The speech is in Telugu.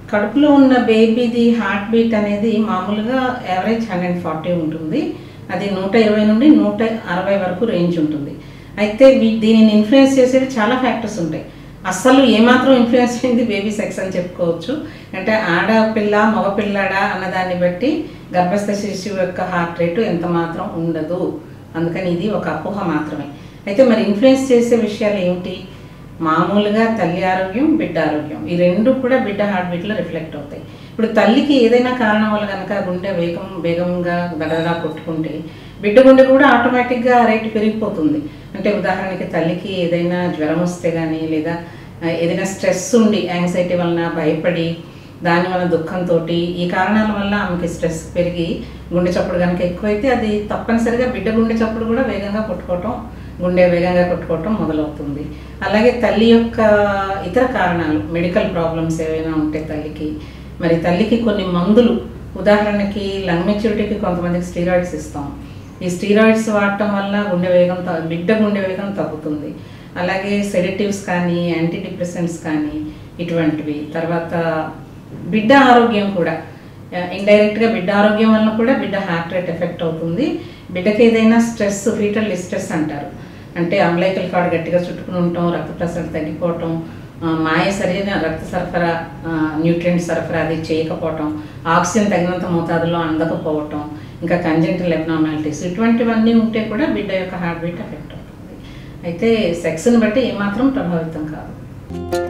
కడుపులో ఉన్న బేబీది హార్ట్ బీట్ అనేది మామూలుగా యావరేజ్ హండ్రెడ్ ఫార్టీ ఉంటుంది అది నూట ఇరవై నుండి నూట అరవై వరకు రేంజ్ ఉంటుంది అయితే వీ- దీనిని ఇన్ఫ్లుయెన్స్ చేసేవి చాలా ఫ్యాక్టర్స్ ఉంటాయి అస్సలు ఏమాత్రం ఇన్ఫ్లుయెన్స్ అయింది బేబీ సెక్స్ అని చెప్పుకోవచ్చు అంటే ఆడపిల్ల మగ పిల్లాడా అన్నదాన్ని బట్టి గర్భస్థ శిశువు యొక్క హార్ట్ రేటు ఎంత మాత్రం ఉండదు అందుకని ఇది ఒక అపోహ మాత్రమే అయితే మరి ఇన్ఫ్లుయెన్స్ చేసే విషయాలు ఏమిటి మామూలుగా తల్లి ఆరోగ్యం బిడ్డ ఆరోగ్యం ఈ రెండు కూడా బిడ్డ హార్ట్ బీట్లో రిఫ్లెక్ట్ అవుతాయి ఇప్పుడు తల్లికి ఏదైనా కారణం వల్ల కనుక గుండె వేగం వేగంగా దడదడా కొట్టుకుంటే బిడ్డ గుండె కూడా ఆటోమేటిక్గా రేటు పెరిగిపోతుంది అంటే ఉదాహరణకి తల్లికి ఏదైనా జ్వరం వస్తే కానీ లేదా ఆ, ఏదైనా స్ట్రెస్ ఉండి యాంగ్జైటీ వలన భయపడి దాని వల్ల దుఃఖంతో ఈ కారణాల వల్ల ఆమెకి స్ట్రెస్ పెరిగి గుండె చప్పుడు కనుక ఎక్కువైతే అది తప్పనిసరిగా బిడ్డ గుండె చప్పుడు కూడా వేగంగా కొట్టుకోవటం గుండె వేగంగా కొట్టుకోవటం మొదలవుతుంది అలాగే తల్లి యొక్క ఇతర కారణాలు మెడికల్ ప్రాబ్లమ్స్ ఏవైనా ఉంటే తల్లికి మరి తల్లికి కొన్ని మందులు ఉదాహరణకి లంగ్ మెచ్యూరిటీకి కొంతమందికి స్టీరాయిడ్స్ ఇస్తాం ఈ స్టీరాయిడ్స్ వాడటం వల్ల గుండె వేగం త- బిడ్డ గుండె వేగం తగ్గుతుంది అలాగే సెడేటివ్స్ కానీ యాంటీ డిప్రెసెంట్స్ కానీ ఇటువంటివి తర్వాత బిడ్డ ఆరోగ్యం కూడా ఇండైరెక్ట్గా బిడ్డ ఆరోగ్యం వల్ల కూడా బిడ్డ హార్ట్ రేట్ ఎఫెక్ట్ అవుతుంది బిడ్డకి ఏదైనా స్ట్రెస్ ఫీటల్ స్ట్రెస్ అంటారు అంటే అంబ్లైకల్ కార్డ్ గట్టిగా చుట్టుకుని ఉండటం రక్త ప్రసరణ తగ్గిపోవటం ఆ, మాయ సరైన రక్త సరఫరా న్యూట్రియంట్ సరఫరా అది చేయకపోవటం ఆక్సిజన్ తగినంత మోతాదులో అందకపోవటం ఇంకా కంజెంటల్ ఎబనార్మాలిటీస్ ఇటువంటివన్నీ ఉంటే కూడా బిడ్డ యొక్క హార్ట్ బీట్ ఎఫెక్ట్ అవుతుంది అయితే సెక్స్ని బట్టి ఏమాత్రం ప్రభావితం కాదు